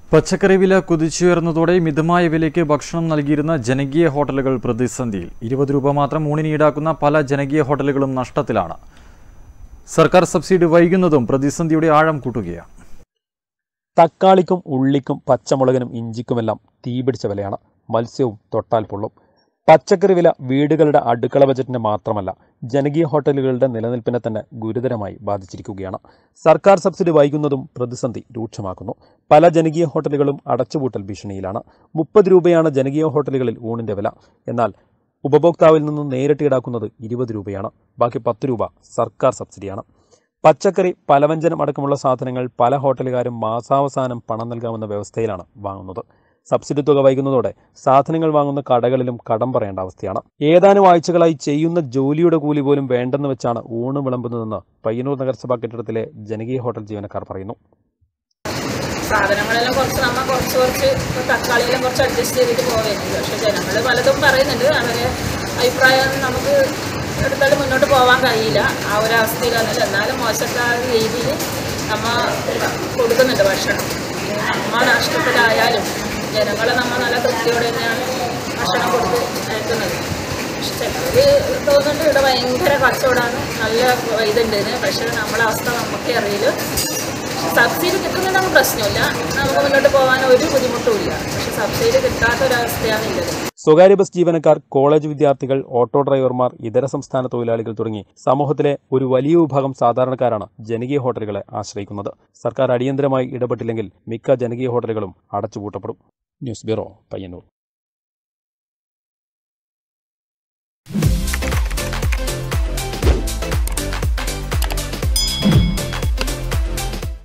പച്ചക്കറി വില കുതിച്ചുയർന്നതോടെ മിതമായ വിലയ്ക്ക് ഭക്ഷണം നൽകിയിരുന്ന ജനകീയ ഹോട്ടലുകൾ പ്രതിസന്ധിയിൽ ഇരുപത് രൂപ മാത്രം ഊണിന് ഈടാക്കുന്ന പല ജനകീയ ഹോട്ടലുകളും നഷ്ടത്തിലാണ് സർക്കാർ സബ്സിഡി വൈകുന്നതും പ്രതിസന്ധിയുടെ ആഴം കൂട്ടുകയാണ് തക്കാളിക്കും ഉള്ളിക്കും പച്ചമുളകിനും ഇഞ്ചിക്കുമെല്ലാം തീപിടിച്ച വിലയാണ് മത്സ്യവും തൊട്ടാൽ പൊള്ളും പച്ചക്കറി വില വീടുകളുടെ അടുക്കള ബജറ്റിനെ മാത്രമല്ല ജനകീയ ഹോട്ടലുകളുടെ നിലനിൽപ്പിനെ തന്നെ ഗുരുതരമായി ബാധിച്ചിരിക്കുകയാണ് സർക്കാർ സബ്സിഡി വൈകുന്നതും പ്രതിസന്ധി രൂക്ഷമാക്കുന്നു പല ജനകീയ ഹോട്ടലുകളും അടച്ചുപൂട്ടൽ ഭീഷണിയിലാണ് മുപ്പത് രൂപയാണ് ജനകീയ ഹോട്ടലുകളിൽ ഊണിന്റെ വില എന്നാൽ ഉപഭോക്താവിൽ നിന്നും നേരിട്ട് ഈടാക്കുന്നത് ഇരുപത് രൂപയാണ് ബാക്കി പത്ത് രൂപ സർക്കാർ സബ്സിഡിയാണ് പച്ചക്കറി പലവ്യഞ്ജനം അടക്കമുള്ള സാധനങ്ങൾ പല ഹോട്ടലുകാരും മാസാവസാനം പണം നൽകാമെന്ന വ്യവസ്ഥയിലാണ് വാങ്ങുന്നത് സബ്സിഡി തുക വൈകുന്നതോടെ സാധനങ്ങൾ വാങ്ങുന്ന കടകളിലും കടം പറയേണ്ട അവസ്ഥയാണ് ഏതാനും ആഴ്ചകളായി ചെയ്യുന്ന ജോലിയുടെ കൂലി പോലും വേണ്ടെന്ന് വെച്ചാണ് ഊണ് വിളമ്പുന്നതെന്ന് പയ്യന്നൂർ നഗരസഭാ കെട്ടിടത്തിലെ ജനകീയ ഹോട്ടൽ ജീവനക്കാർ പറയുന്നു സാധനങ്ങളെല്ലാം കുറച്ച് നമ്മൾ കുറച്ച് കുറച്ച് ഇപ്പൊ തക്കാളിയെല്ലാം കുറച്ച് അഡ്ജസ്റ്റ് ചെയ്തിട്ട് പോവുന്നുണ്ട് പക്ഷെ ജനങ്ങൾ പലതും പറയുന്നുണ്ട് അവരെ അഭിപ്രായം നമുക്ക് എടുത്താലും മുന്നോട്ട് പോകാൻ കഴിയില്ല ആ ഒരു അവസ്ഥയിലാണല്ലോ എന്നാലും മോശക്കാര രീതിയിൽ നമ്മ കൊടുക്കുന്നുണ്ട് ഭക്ഷണം നമ്മ നഷ്ടത്തിലായാലും ജനങ്ങളെ നമ്മൾ നല്ല തൃപ്തിയോടെ തന്നെയാണ് ഭക്ഷണം കൊടുത്ത് അയക്കുന്നത് പക്ഷെ ചിലർ തോന്നുന്നുണ്ട് ഇവിടെ ഭയങ്കര കച്ചവടമാണ് നല്ല ഇതുണ്ട് പക്ഷെ നമ്മളെ അവസ്ഥ നമുക്കേ അറിയില്ല സബ്സിഡി കിട്ടുന്നതാണ് പ്രശ്നമില്ല നമുക്ക് മുന്നോട്ട് പോകാൻ ഒരു ബുദ്ധിമുട്ടുമില്ല പക്ഷെ സബ്സിഡി കിട്ടാത്ത ഒരവസ്ഥയാണ് ഉള്ളത് സ്വകാര്യ ബസ് ജീവനക്കാർ കോളേജ് വിദ്യാർത്ഥികൾ ഓട്ടോ ഡ്രൈവർമാർ ഇതര സംസ്ഥാന തൊഴിലാളികൾ തുടങ്ങി സമൂഹത്തിലെ ഒരു വലിയ വിഭാഗം സാധാരണക്കാരാണ് ജനകീയ ഹോട്ടലുകളെ ആശ്രയിക്കുന്നത് സർക്കാർ അടിയന്തരമായി ഇടപെട്ടില്ലെങ്കിൽ മിക്ക ജനകീയ ഹോട്ടലുകളും അടച്ചുപൂട്ടപ്പെടും ന്യൂസ് ബ്യൂറോ പയ്യന്നൂർ